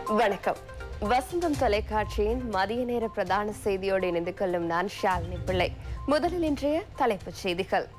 வணக்கம் வசந்தம் தொலைக்காட்சியின் மதிய நேர பிரதான செய்தியோடு இணைந்து கொள்ளும் நான் ஷாலினி பிள்ளை முதலில் இன்றைய தலைப்புச் செய்திகள்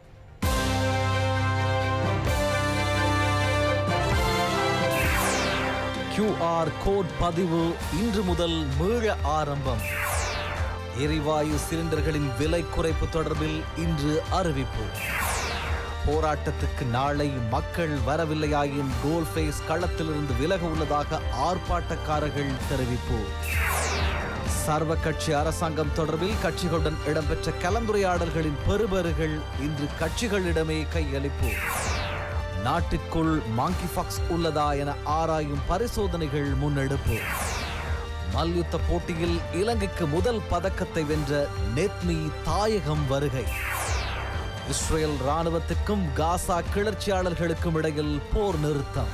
கியூஆர் கோட் பதிவு இன்று முதல் மீள ஆரம்பம் எரிவாயு சிலிண்டர்களின் விலை குறைப்பு தொடர்பில் இன்று அறிவிப்பு போராட்டத்துக்கு நாளை மக்கள் வரவில்லையாயின் கோல்ஃபேஸ் களத்திலிருந்து விலக உள்ளதாக ஆர்ப்பாட்டக்காரர்கள் தெரிவிப்பு சர்வ கட்சி அரசாங்கம் தொடர்பில் கட்சிகளுடன் இடம்பெற்ற கலந்துரையாடல்களின் பெறுபேறுகள் இன்று கட்சிகளிடமே கையளிப்பு நாட்டிற்குள் மாங்கி ஃபாக்ஸ் உள்ளதா என ஆராயும் பரிசோதனைகள் முன்னெடுப்பு மல்யுத்த போட்டியில் இலங்கைக்கு முதல் பதக்கத்தை வென்ற நெத்மி தாயகம் வருகை இஸ்ரேல் ராணுவத்துக்கும் காசா கிளர்ச்சியாளர்களுக்கும் இடையில் போர் நிறுத்தம்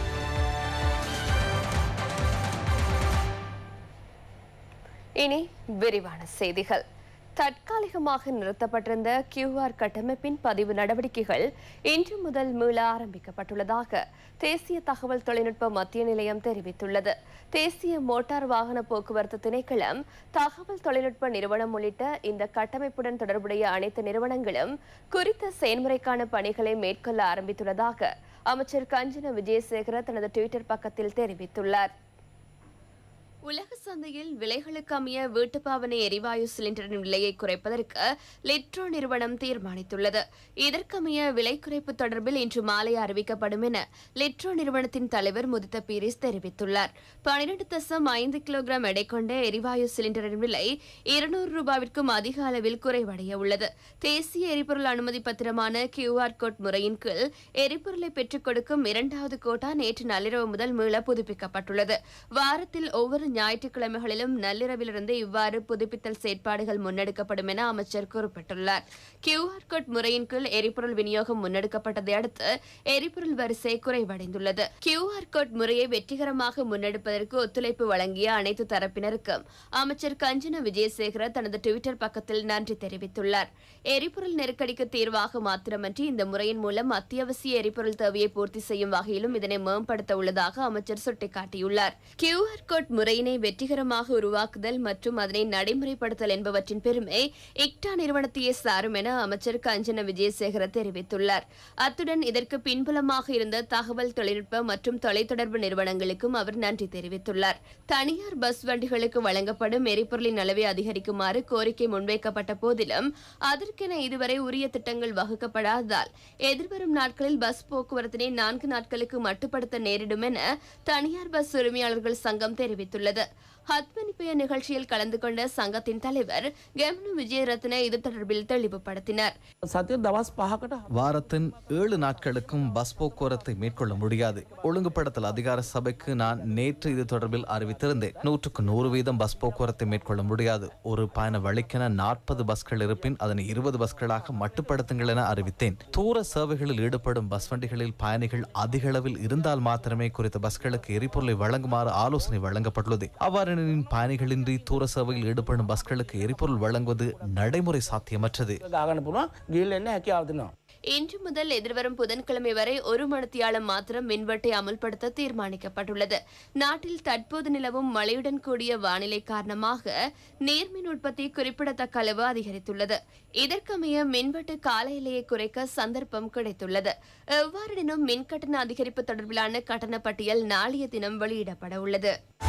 இனி விரிவான செய்திகள் தற்காலிகமாக நிறுத்தப்பட்டிருந்த கியூஆர் கட்டமைப்பின் பதிவு நடவடிக்கைகள் இன்று முதல் மீள ஆரம்பிக்கப்பட்டுள்ளதாக தேசிய தகவல் தொழில்நுட்ப மத்திய நிலையம் தெரிவித்துள்ளது தேசிய மோட்டார் வாகன போக்குவரத்து திணைக்களம் தகவல் தொழில்நுட்ப நிறுவனம் உள்ளிட்ட இந்த கட்டமைப்புடன் தொடர்புடைய அனைத்து நிறுவனங்களும் குறித்த செயல்முறைக்கான பணிகளை மேற்கொள்ள ஆரம்பித்துள்ளதாக அமைச்சர் கஞ்சன விஜயசேகர தனது டுவிட்டர் பக்கத்தில் தெரிவித்துள்ளார் உலக சந்தையில் விலைகளுக்கு அமைய வீட்டுப்பாவனை எரிவாயு சிலிண்டரின் விலையை குறைப்பதற்கு லிட்ரோ நிறுவனம் தீர்மானித்துள்ளது இதற்கமைய விலை குறைப்பு தொடர்பில் இன்று மாலை அறிவிக்கப்படும் என லிட்ரோ நிறுவனத்தின் தலைவர் முதித்த பீரிஸ் தெரிவித்துள்ளார் பனிரெண்டு தசம் ஐந்து கிலோகிராம் எடை கொண்ட எரிவாயு சிலிண்டரின் விலை இருநூறு ரூபாவிற்கும் அதிக அளவில் குறைவடைய உள்ளது தேசிய எரிபொருள் அனுமதி பத்திரமான கியூஆர் கோட் முறையின் கீழ் எரிபொருளை பெற்றுக் கொடுக்கும் இரண்டாவது கோட்டா நேற்று நள்ளிரவு முதல் மீள புதுப்பிக்கப்பட்டுள்ளது வாரத்தில் ஒவ்வொரு ஞாயிற்றுக்கிழமைகளிலும் நள்ளிரவிலிருந்து இவ்வாறு புதுப்பித்தல் செயற்பாடுகள் முன்னெடுக்கப்படும் என அமைச்சர் குறிப்பிட்டுள்ளார் கியூஆர் கோட் முறையின் கீழ் எரிபொருள் விநியோகம் முன்னெடுக்கப்பட்டதை அடுத்து எரிபொருள் வரிசை குறைவடைந்துள்ளது கியூஆர் கோட் முறையை வெற்றிகரமாக முன்னெடுப்பதற்கு ஒத்துழைப்பு வழங்கிய அனைத்து தரப்பினருக்கும் அமைச்சர் கஞ்சன விஜயசேகர தனது டுவிட்டர் பக்கத்தில் நன்றி தெரிவித்துள்ளார் எரிபொருள் நெருக்கடிக்கு தீர்வாக மாத்திரமன்றி இந்த முறையின் மூலம் அத்தியாவசிய எரிபொருள் தேவையை பூர்த்தி செய்யும் வகையிலும் இதனை மேம்படுத்த உள்ளதாக அமைச்சர் சுட்டிக்காட்டியுள்ளார் கியூஆர் கோட் முறையினை வெற்றிகரமாக உருவாக்குதல் மற்றும் அதனை நடைமுறைப்படுத்தல் என்பவற்றின் பெருமை இக்டா நிறுவனத்தையே சாரும் என அமைச்சர் கஞ்சன விஜயசேகர தெரிவித்துள்ளார் அத்துடன் இதற்கு பின்புலமாக இருந்த தகவல் தொழில்நுட்ப மற்றும் தொலைத்தொடர்பு நிறுவனங்களுக்கும் அவர் நன்றி தெரிவித்துள்ளார் தனியார் பஸ் வண்டிகளுக்கு வழங்கப்படும் எரிபொருளின் அளவை அதிகரிக்குமாறு கோரிக்கை முன்வைக்கப்பட்ட போதிலும் அதற்கென இதுவரை உரிய திட்டங்கள் வகுக்கப்படாததால் எதிர்வரும் நாட்களில் பஸ் போக்குவரத்தினை நான்கு நாட்களுக்கு மட்டுப்படுத்த நேரிடும் என தனியார் பஸ் உரிமையாளர்கள் சங்கம் தெரிவித்துள்ளது ஹத்மனிப்பய நிகழ்ச்சியில் கலந்து கொண்ட சங்கத்தின் தலைவர் கெமனு விஜயரத்ன இது தொடர்பில் தெளிவுபடுத்தினார் සතිය දවස් පහකට வாரத்தின் ஏழு நாட்களுக்கும் பஸ் போக்குவரத்தை மேற்கொள்ள முடியாது ஒழுங்குபடுத்தல் அதிகார சபைக்கு நான் நேற்று இது தொடர்பில் அறிவித்திருந்தேன் நூற்றுக்கு நூறு வீதம் பஸ் போக்குவரத்தை மேற்கொள்ள முடியாது ஒரு பயண வழிக்கென நாற்பது பஸ்கள் இருப்பின் அதனை இருபது பஸ்களாக மட்டுப்படுத்துங்கள் என அறிவித்தேன் தூர சேவைகளில் ஈடுபடும் பஸ் வண்டிகளில் பயணிகள் அதிக அளவில் இருந்தால் மாத்திரமே குறித்த பஸ்களுக்கு எரிபொருளை வழங்குமாறு ஆலோசனை வழங்கப்பட்டுள்ளது அவ்வாறெனின் பயணிகளின்றி தூர சேவையில் ஈடுபடும் பஸ்களுக்கு எரிபொருள் வழங்குவது நடைமுறை சாத்தியமற்றது ගාගන්න පුළුවන් ගිල් එන්න හැකියාවතිනවා. இன்று முதல் எதிர்வரும் புதன்கிழமை வரை ஒரு மணித்தியாலம் மாத்திரம் மின்வெட்டை அமல்படுத்த தீர்மானிக்கப்பட்டுள்ளது நாட்டில் தற்போது நிலவும் மழையுடன் கூடிய வானிலை காரணமாக நீர்மின் உற்பத்தி குறிப்பிடத்தக்க அளவு அதிகரித்துள்ளது இதற்கமைய மின்வெட்டு கால எல்லையை குறைக்க சந்தர்ப்பம் கிடைத்துள்ளது எவ்வாறெனினும் மின் கட்டண அதிகரிப்பு தொடர்பிலான கட்டண பட்டியல் நாளைய தினம் வெளியிடப்பட உள்ளது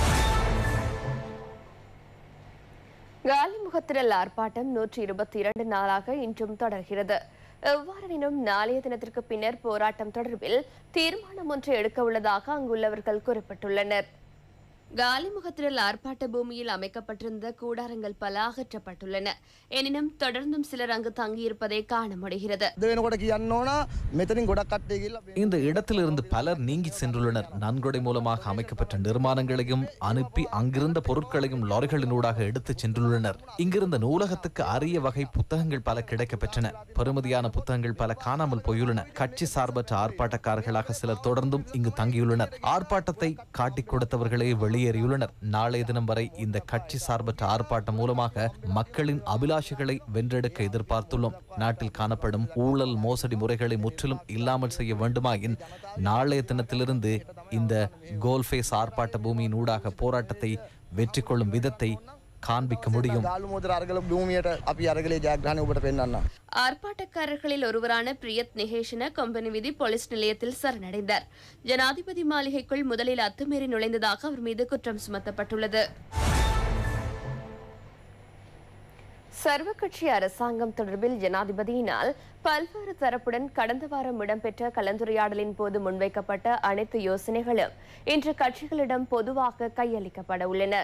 காலிமுகத்திரல் ஆர்ப்பாட்டம் நூற்றி இருபத்தி இரண்டு நாளாக இன்றும் தொடர்கிறது எவ்வாறெனினும் நாளைய தினத்திற்கு பின்னர் போராட்டம் தொடர்பில் தீர்மானம் ஒன்று எடுக்க உள்ளதாக அங்குள்ளவர்கள் குறிப்பிட்டுள்ளனர் காலிமுகத்திரல் ஆர்ப்பாட்ட பூமியில் அமைக்கப்பட்டிருந்த கூடாரங்கள் பல அகற்றப்பட்டுள்ளன எனினும் தொடர்ந்தும் சிலர் அங்கு தங்கியிருப்பதை காண முடிகிறது අද වෙනකොට කියන්න ඕන මෙතනින් ගොඩක් කට්ටේ ගිල්ල இந்த இடத்திலிருந்து பலர் நீங்கி சென்றுள்ளனர் நன்கொடை மூலமாக அமைக்கப்பட்ட நிர்மாணங்களையும் அனுப்பி அங்கிருந்த பொருட்களையும் லாரிகளினூடாக எடுத்துச் சென்றுள்ளனர் இங்கிருந்த நூலகத்துக்கு அரிய வகை புத்தகங்கள் பல கிடைக்கப் பெற்றன பெறுமதியான புத்தகங்கள் பல காணாமல் போயுள்ளன கட்சி சார்பற்ற ஆர்ப்பாட்டக்காரர்களாக சிலர் தொடர்ந்தும் இங்கு தங்கியுள்ளனர் ஆர்ப்பாட்டத்தை காட்டிக் கொடுத்தவர்களே வெளியே வெளியேறியுள்ளனர் நாளைய தினம் வரை இந்த கட்சி சார்பற்ற ஆர்ப்பாட்டம் மூலமாக மக்களின் அபிலாஷைகளை வென்றெடுக்க எதிர்பார்த்துள்ளோம் நாட்டில் காணப்படும் ஊழல் மோசடி முறைகளை முற்றிலும் இல்லாமல் செய்ய வேண்டுமாயின் நாளைய தினத்திலிருந்து இந்த கோல்ஃபேஸ் ஆர்ப்பாட்ட பூமியின் ஊடாக போராட்டத்தை வெற்றி கொள்ளும் விதத்தை காண்பிக்க முடியும் ගාලු මුදර අරගල භූමියට අපි අරගලේ ජයග්‍රහණය ඔබට පෙන්වන්න. ஆர்ப்பாட்டக்காரர்களில் ஒருவரான பிரியத் நிகேஷன கொம்பனி வீதி போலீஸ் நிலையத்தில் சரணடைந்தார் ஜனாதிபதி மாளிகைக்குள் முதலில் அத்துமீறி நுழைந்ததாக அவர் மீது குற்றம் சுமத்தப்பட்டுள்ளது சர்வகட்சி அரசாங்கம் தொடர்பில் ஜனாதிபதியினால் பல்வேறு தரப்புடன் கடந்த வாரம் இடம்பெற்ற கலந்துரையாடலின் போது முன்வைக்கப்பட்ட அனைத்து யோசனைகளும் இன்று கட்சிகளிடம் பொதுவாக கையளிக்கப்பட உள்ளன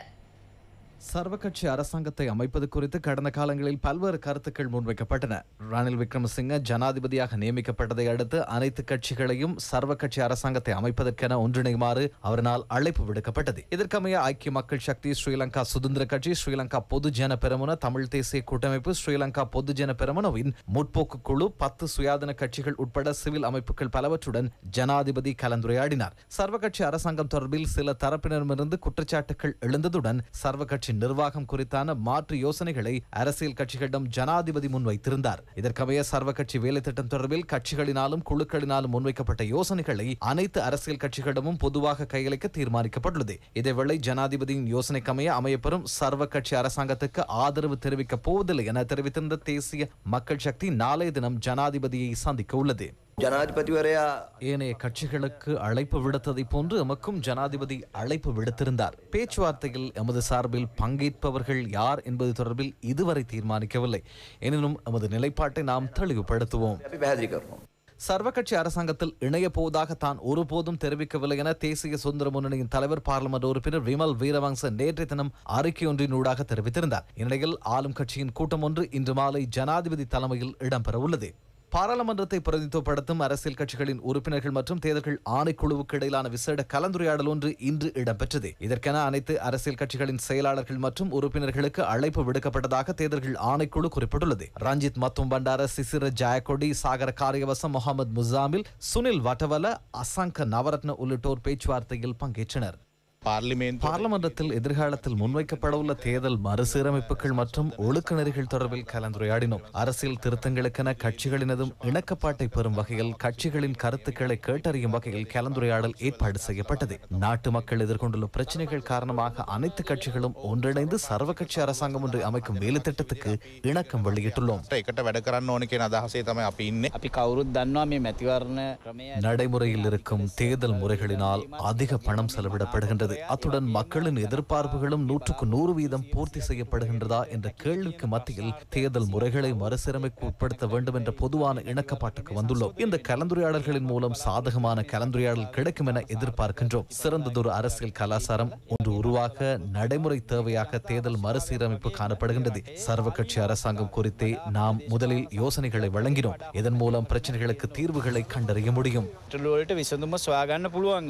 சர்வகட்சி அரசாங்கத்தை அமைப்பது குறித்து கடந்த காலங்களில் பல்வேறு கருத்துக்கள் முன்வைக்கப்பட்டன ரணில் விக்ரமசிங்க ஜனாதிபதியாக நியமிக்கப்பட்டதை அடுத்து அனைத்து கட்சிகளையும் சர்வகட்சி அரசாங்கத்தை அமைப்பதற்கென ஒன்றிணையுமாறு அவரினால் அழைப்பு விடுக்கப்பட்டது இதற்கமைய ஐக்கிய மக்கள் சக்தி ஸ்ரீலங்கா சுதந்திர கட்சி ஸ்ரீலங்கா பொதுஜன பெரமுன தமிழ் தேசிய கூட்டமைப்பு ஸ்ரீலங்கா பொதுஜன பெரமுனவின் முற்போக்கு குழு பத்து சுயாதீன கட்சிகள் உட்பட சிவில் அமைப்புகள் பலவற்றுடன் ஜனாதிபதி கலந்துரையாடினார் சர்வகட்சி அரசாங்கம் தொடர்பில் சில தரப்பினரிடமிருந்து குற்றச்சாட்டுகள் எழுந்ததுடன் சர்வகட்சி நிர்வாகம் குறித்தான மாற்று யோசனைகளை அரசியல் கட்சிகளிடம் ஜனாதிபதி முன்வைத்திருந்தார் இதற்கமைய சர்வகட்சி வேலை திட்டம் தொடர்பில் கட்சிகளினாலும் குழுக்களினாலும் முன்வைக்கப்பட்ட யோசனைகளை அனைத்து அரசியல் கட்சிகளிடமும் பொதுவாக கையளிக்க தீர்மானிக்கப்பட்டுள்ளது இதேவேளை ஜனாதிபதியின் யோசனைக்கமைய அமையப்பெறும் சர்வ கட்சி அரசாங்கத்துக்கு ஆதரவு தெரிவிக்கப் போவதில்லை என தெரிவித்திருந்த தேசிய மக்கள் சக்தி நாளைய தினம் ஜனாதிபதியை சந்திக்க உள்ளது ජනාධිපතිවරයා ஏனைய கட்சிகளுக்கு அழைப்பு விடுத்ததை போன்று எமக்கும் ஜனாதிபதி அழைப்பு விடுத்திருந்தார் பேச்சுவார்த்தையில் எமது சார்பில் பங்கேற்பவர்கள் யார் என்பது தொடர்பில் இதுவரை தீர்மானிக்கவில்லை எனினும் எமது நிலைப்பாட்டை நாம் தெளிவுபடுத்துவோம் අපි පැහැදිලි කරනවා. சர்வகட்சி அரசாங்கத்தில் இணைய போவதாக தான் ஒருபோதும் தெரிவிக்கவில்லை என தேசிய சுதந்திர முன்னணியின் தலைவர் பார்லிமெண்ட் உறுப்பினர் விமல் வீரவங்ச நேற்றைய தினம் அறிக்கை ஒன்றினூடாக தெரிவித்திருந்தார் இந்நிலையில் ஆளும் கட்சியின் கூட்டம் ஒன்று இன்று மாலை ஜனாதிபதி தலைமையில் இடம்பெற உள்ளது பாராளுமன்றத்தை பிரதிநிதித்துவப்படுத்தும் அரசியல் கட்சிகளின் உறுப்பினர்கள் மற்றும் தேர்தல்கள் ஆணைக்குழுவுக்கு இடையிலான விசேட கலந்துரையாடல் ஒன்று இன்று இடம்பெற்றது இதற்கென அனைத்து அரசியல் கட்சிகளின் செயலாளர்கள் மற்றும் உறுப்பினர்களுக்கு அழைப்பு விடுக்கப்பட்டதாக தேர்தல்கள் ஆணைக்குழு குறிப்பிட்டுள்ளது ரஞ்சித் மத்தும் பண்டார சிசிர ஜாயக்கொடி சாகர காரியவசம் முகமது முசாமில் சுனில் வட்டவல அசங்க நவரத்ன உள்ளிட்டோர் பேச்சுவார்த்தையில் பங்கேற்றனர் පාර්ලිමේන්තු பார்லமன்றத்தில் எதிர்காலத்தில் முன்வைக்கப்பட உள்ள தேர்தல் மறுசீரமைப்புகள் மற்றும் ஒழுக்க நெறிகள் தொடர்பில் கலந்துரையாடினோம் அரசியல் திருத்தங்களுக்கென கட்சிகளினதும் இணக்கப்பாட்டை பெறும் வகையில் கட்சிகளின் கருத்துக்களை கேட்டறியும் வகையில் கலந்துரையாடல் ஏற்பாடு செய்யப்பட்டது நாட்டு மக்கள் எதிர்கொண்டுள்ள பிரச்சனைகள் காரணமாக அனைத்து கட்சிகளும் ஒன்றிணைந்து சர்வ கட்சி அரசாங்கம் ஒன்றை அமைக்கும் வேலை திட்டத்துக்கு இணக்கம் வெளியிட்டுள்ளோம் එකට වැඩ කරන්න ඕන කියෙන අදහසේ තමයි අපි ඉන්න අපි කවුරුත් දන්නවා මේ මැතිවරණ ක්‍රමය நடைமுறையில் இருக்கும் தேர்தல் முறைகளினால் அதிக பணம் செலவிடப்படுகின்றது அத்துடன் மக்களின் எதிர்பார்ப்புகளும் நூற்றுக்கு நூறு வீதம் பூர்த்தி செய்யப்படுகின்றதா என்ற கேள்விக்கு மத்தியில் தேர்தல் முறைகளை மறுசீரமைப்பு உட்படுத்த வேண்டும் என்ற பொதுவான இணக்கப்பாட்டுக்கு வந்துள்ளோம் இந்த கலந்துரையாடல்களின் மூலம் சாதகமான கலந்துரையாடல் கிடைக்கும் என எதிர்பார்க்கின்றோம் சிறந்ததொரு அரசியல் கலாச்சாரம் ஒன்று உருவாக நடைமுறை தேவையாக தேர்தல் மறுசீரமைப்பு காணப்படுகின்றது சர்வ கட்சி அரசாங்கம் குறித்தே நாம் முதலில் யோசனைகளை வழங்கினோம் இதன் மூலம் பிரச்சனைகளுக்கு தீர்வுகளை கண்டறிய முடியும் ටලුවලට විසඳුම ස්වාගන්න පුළුවන්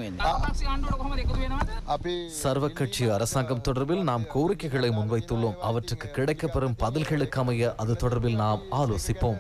වෙන්න. අපි சர்வ கட்சி அரசாங்கம் தொடர்பில் நாம் கோரிக்கைகளை முன்வைத்துள்ளோம் அவற்றுக்கு கிடைக்கப்பெறும் பதில்களுக்கு அமைய அது தொடர்பில் நாம் ஆலோசிப்போம்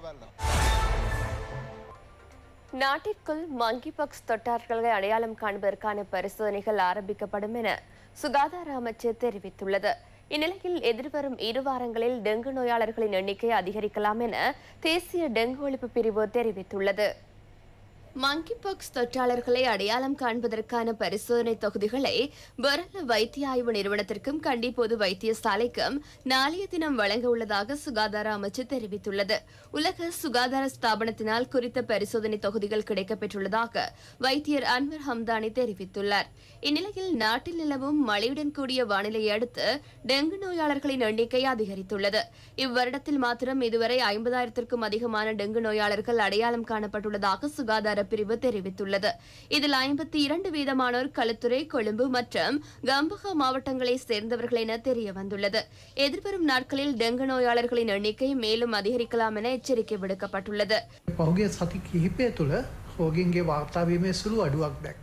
நாட்டிற்குள் மங்கிபாக்ஸ் தொற்றாளர்களை அடையாளம் காண்பதற்கான பரிசோதனைகள் ஆரம்பிக்கப்படும் என சுகாதார அமைச்சர் தெரிவித்துள்ளது இந்நிலையில் எதிர்வரும் இரு வாரங்களில் டெங்கு நோயாளர்களின் எண்ணிக்கை அதிகரிக்கலாம் என தேசிய டெங்கு ஒழிப்பு பிரிவு தெரிவித்துள்ளது மங்கிபாக்ஸ் தொற்றாளர்களை அடையாளம் காண்பதற்கான பரிசோதனை தொகுதிகளை பரல வைத்திய ஆய்வு நிறுவனத்திற்கும் கண்டி பொது வைத்தியசாலைக்கும் நாளைய தினம் வழங்க உள்ளதாக சுகாதார அமைச்சு தெரிவித்துள்ளது உலக சுகாதார ஸ்தாபனத்தினால் குறித்த பரிசோதனை தொகுதிகள் கிடைக்கப்பெற்றுள்ளதாக வைத்தியர் அன்வர் ஹம்தானி தெரிவித்துள்ளார் இந்நிலையில் நாட்டில் நிலவும் மழையுடன் கூடிய வானிலையை அடுத்து டெங்கு நோயாளர்களின் எண்ணிக்கை அதிகரித்துள்ளது இவ்வருடத்தில் மாத்திரம் இதுவரை ஐம்பதாயிரத்திற்கும் அதிகமான டெங்கு நோயாளர்கள் அடையாளம் காணப்பட்டுள்ளதாக சுகாதார பிரிவு தெரிவித்துள்ளது இதில் ஐம்பத்தி இரண்டு வீதமானோர் களுத்துறை கொழும்பு மற்றும் கம்பஹா மாவட்டங்களை சேர்ந்தவர்கள் என தெரிய வந்துள்ளது எதிர்வரும் நாட்களில் டெங்கு நோயாளர்களின் எண்ணிக்கை மேலும் அதிகரிக்கலாம் என எச்சரிக்கை விடுக்கப்பட்டுள்ளது පහුගේ සති කිහිපය තුළ රෝගින්ගේ වාර්තාවීමේ සුළු අඩුවක් දැක්ක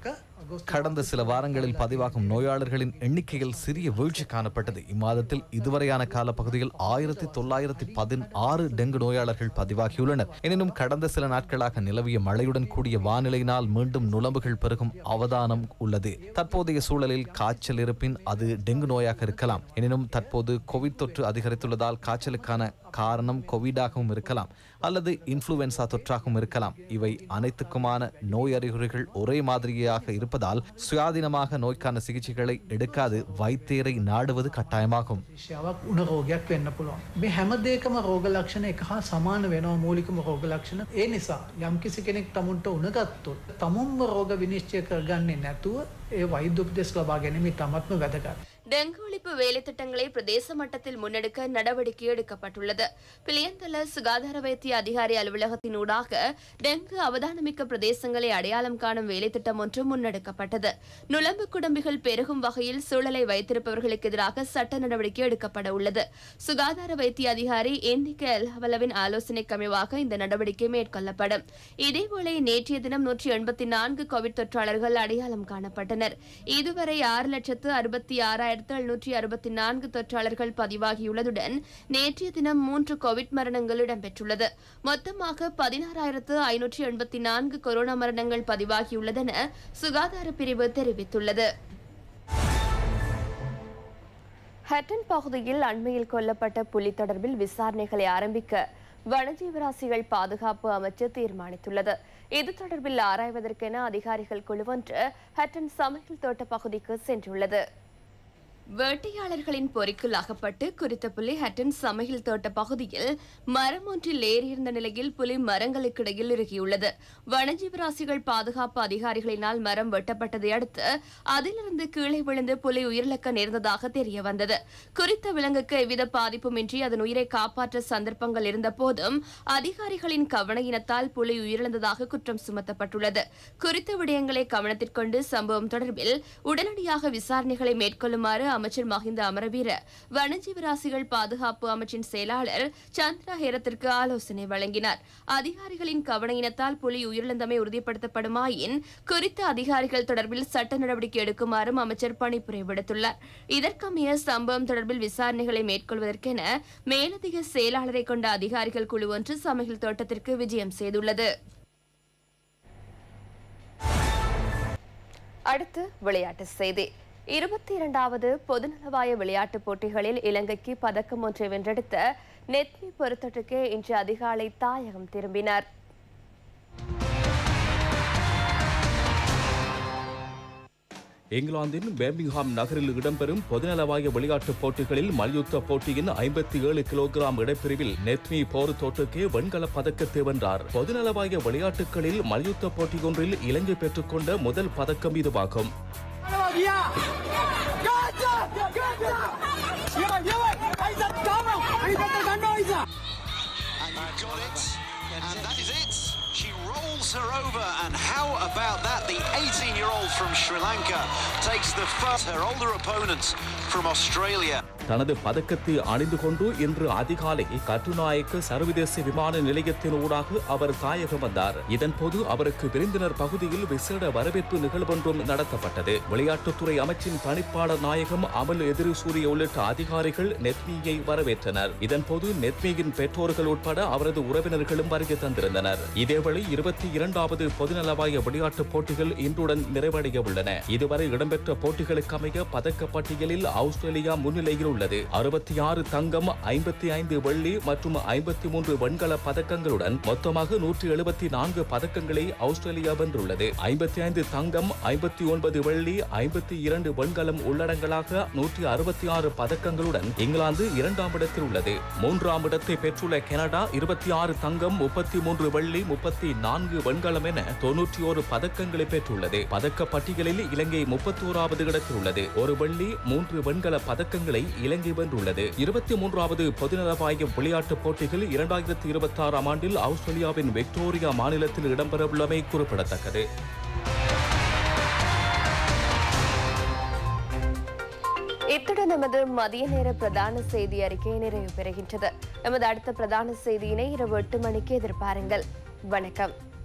கடந்த சில வாரங்களில் பதிவாகும் நோயாளர்களின் எண்ணிக்கையில் சிறிய வீழ்ச்சி காணப்பட்டது இம்மாதத்தில் இதுவரையான காலப்பகுதியில் ஆயிரத்தி தொள்ளாயிரத்தி பதினாறு டெங்கு நோயாளர்கள் பதிவாகியுள்ளனர் எனினும் கடந்த சில நாட்களாக நிலவிய மழையுடன் கூடிய வானிலையினால் மீண்டும் நுளம்புகள் பெருகும் அவதானம் உள்ளது தற்போதைய சூழலில் காய்ச்சல் இருப்பின் அது டெங்கு நோயாக இருக்கலாம் எனினும் தற்போது கோவிட் தொற்று அதிகரித்துள்ளதால் காய்ச்சலுக்கான காரணம் கோவிடாகவும் இருக்கலாம் அல்லது இன்ஃப்ளூவென்சா தொற்றாகவும் இருக்கலாம் இவை அனைத்துக்குமான நோய் அறிகுறிகள் ஒரே மாதிரியாக இருப்பதால் சுயாதீனமாக நோய்க்கான சிகிச்சைகளை எடுக்காது வைத்தியரை நாடுவது கட்டாயமாகும் ශාවක් උන රෝගයක් වෙන්න පුළුවන්. මේ හැම දේකම රෝග ලක්ෂණ එක හා සමාන වෙනවා මූලිකම රෝග ලක්ෂණ. ඒ නිසා යම් කිසි කෙනෙක් තමුන්ට උනගත්තොත් තමුන්ම රෝග විනිශ්චය කරගන්නේ නැතුව ඒ වෛද්‍ය උපදෙස් ලබා ගැනීම ඉතාමත්ම වැදගත්. டெங்கு ஒழிப்பு வேலைத்திட்டங்களை பிரதேச மட்டத்தில் முன்னெடுக்க நடவடிக்கை எடுக்கப்பட்டுள்ளது பிளியந்தல சுகாதார வைத்திய அதிகாரி அலுவலகத்தின் ஊடாக டெங்கு அவதானமிக்க பிரதேசங்களை அடையாளம் காணும் வேலைத்திட்டம் ஒன்று முன்னெடுக்கப்பட்டது நுளம்பு குடம்பிகள் பெருகும் வகையில் சூழலை வைத்திருப்பவர்களுக்கு எதிராக சட்ட நடவடிக்கை எடுக்கப்பட உள்ளது சுகாதார வைத்திய அதிகாரி என்னிக்க எல்ஹவலவின் ஆலோசனைக்கு அமைவாக இந்த நடவடிக்கை மேற்கொள்ளப்படும் இதேவேளை நேற்றைய தினம் நூற்றி எண்பத்தி நான்கு கோவிட் தொற்றாளர்கள் அடையாளம் காணப்பட்டனர் இதுவரை ஆறு லட்சத்து அறுபத்தி ஆறாயிரத்து எழுநூற்றி அறுபத்தி நான்கு தொற்றாளர்கள் பதிவாகியுள்ளதுடன் நேற்றைய தினம் மூன்று கோவிட் மரணங்கள் இடம்பெற்றுள்ளது மொத்தமாக பதினாறாயிரத்து ஐநூற்றி எண்பத்தி நான்கு கொரோனா மரணங்கள் பதிவாகியுள்ளதென சுகாதார பிரிவு தெரிவித்துள்ளது ஹட்டன் பகுதியில் அண்மையில் கொல்லப்பட்ட புலி தொடர்பில் விசாரணைகளை ஆரம்பிக்க வனஜீவராசிகள் பாதுகாப்பு அமைச்சு தீர்மானித்துள்ளது இது தொடர்பில் ஆராய்வதற்கென அதிகாரிகள் குழு ஒன்று ஹட்டன் சமையல் தோட்ட பகுதிக்கு சென்றுள்ளது வேட்டையாளர்களின் பொறிக்குள் அகப்பட்டு குறித்த புலி ஹட்டன் சமையல் தோட்ட பகுதியில் மரம் ஒன்றில் ஏறியிருந்த நிலையில் புலி மரங்களுக்கிடையில் இறுகியுள்ளது வனஜீவராசிகள் பாதுகாப்பு அதிகாரிகளினால் மரம் வெட்டப்பட்டதை அடுத்து அதிலிருந்து கீழே விழுந்து புலி உயிரிழக்க நேர்ந்ததாக தெரிய வந்தது குறித்த விலங்குக்கு எவ்வித பாதிப்புமின்றி அதன் உயிரை காப்பாற்ற சந்தர்ப்பங்கள் இருந்த போதும் அதிகாரிகளின் கவனையினத்தால் புலி உயிரிழந்ததாக குற்றம் சுமத்தப்பட்டுள்ளது குறித்த விடயங்களை கவனத்திற்கொண்டு சம்பவம் தொடர்பில் உடனடியாக விசாரணைகளை மேற்கொள்ளுமாறு அமைச்சர் மஹிந்த அமரவீர வனஜீவராசிகள் பாதுகாப்பு அமைச்சின் செயலாளர் சந்திரா ஹேரத்திற்கு ஆலோசனை வழங்கினார் அதிகாரிகளின் கவனையினத்தால் புலி உயிரிழந்தமை உறுதிப்படுத்தப்படுமாயின் குறித்த அதிகாரிகள் தொடர்பில் சட்ட நடவடிக்கை எடுக்குமாறும் அமைச்சர் பணிப்புரை விடுத்துள்ளார் இதற்கமைய சம்பவம் தொடர்பில் விசாரணைகளை மேற்கொள்வதற்கென மேலதிக செயலாளரை கொண்ட அதிகாரிகள் குழு ஒன்று சமையல் தோட்டத்திற்கு விஜயம் செய்துள்ளது அடுத்து விளையாட்டு செய்தி இருபத்தி இரண்டாவது பொதுநலவாய விளையாட்டுப் போட்டிகளில் இலங்கைக்கு பதக்கம் ஒன்றை வென்றெடுத்த நெத்மி பொறுத்தொட்டுக்கு இன்று அதிகாலை தாயகம் திரும்பினார் இங்கிலாந்தின் பேர்மிங்ஹாம் நகரில் இடம்பெறும் பொதுநலவாய விளையாட்டுப் போட்டிகளில் மல்யுத்த போட்டியின் ஐம்பத்தி ஏழு கிலோகிராம் இடைப்பிரிவில் நெத்மி போர் தோட்டுக்கே வெண்கலப் பதக்கத்தை வென்றார் பொதுநலவாய விளையாட்டுகளில் மல்யுத்த போட்டியொன்றில் இலங்கை பெற்றுக்கொண்ட முதல் பதக்கம் இதுவாகும் And that is it. She rolls her over, and how about that? The 18-year-old from Sri Lanka takes the first. Her older opponent from Australia. தனது பதக்கத்தை அணிந்து கொண்டு இன்று அதிகாலை கட்டுநாயக்க சர்வதேச விமான நிலையத்தின் ஊடாக அவர் தாயகம் வந்தார் இதன்போது அவருக்கு விருந்தினர் பகுதியில் விசேட வரவேற்பு நிகழ்வொன்றும் நடத்தப்பட்டது விளையாட்டுத்துறை அமைச்சின் பணிப்பாளர் நாயகம் அமல் எதிரி சூரிய உள்ளிட்ட அதிகாரிகள் நெத்மியை வரவேற்றனர் இதன்போது நெத்மியின் பெற்றோர்கள் உட்பட அவரது உறவினர்களும் வருகை தந்திருந்தனர் இதேவேளை இருபத்தி இரண்டாவது பொதுநலவாய விளையாட்டுப் போட்டிகள் இன்றுடன் நிறைவடைய உள்ளன இதுவரை இடம்பெற்ற போட்டிகளுக்கு அமைய பதக்க பட்டியலில் ஆஸ்திரேலியா முன்னிலையில் உள்ளது அறுபத்தி ஆறு தங்கம் ஐம்பத்தி ஐந்து வெள்ளி மற்றும் ஐம்பத்தி மூன்று வெண்கல பதக்கங்களுடன் மொத்தமாக நூற்றி எழுபத்தி நான்கு பதக்கங்களை ஆஸ்திரேலியா வென்றுள்ளது ஐம்பத்தி ஐந்து தங்கம் ஐம்பத்தி ஒன்பது வெள்ளி ஐம்பத்தி இரண்டு வெண்கலம் உள்ளடங்கலாக நூற்றி அறுபத்தி ஆறு பதக்கங்களுடன் இங்கிலாந்து இரண்டாம் இடத்தில் உள்ளது மூன்றாம் இடத்தை பெற்றுள்ள கனடா இருபத்தி ஆறு தங்கம் முப்பத்தி மூன்று வெள்ளி முப்பத்தி நான்கு வெண்கலம் என தொன்னூற்றி ஒரு பதக்கங்களை பெற்றுள்ளது பதக்க பட்டியலில் இலங்கை முப்பத்தி ஓராவது இடத்தில் உள்ளது ஒரு வெள்ளி மூன்று வெண்கல பதக்கங்களை இலங்கை வென்றுள்ளது இருபத்தி மூன்றாவது பொதுநலவாய விளையாட்டுப் போட்டிகள் இரண்டாயிரத்தி இருபத்தி ஆறாம் ஆண்டில் ஆஸ்திரேலியாவின் விக்டோரியா மாநிலத்தில் இடம்பெறவுள்ளமை குறிப்பிடத்தக்கது இத்துடன் நமது மதிய நேர பிரதான செய்தி அறிக்கை நிறைவு பெறுகின்றது எமது அடுத்த பிரதான செய்தியினை இரவு எட்டு மணிக்கு எதிர்பாருங்கள் வணக்கம்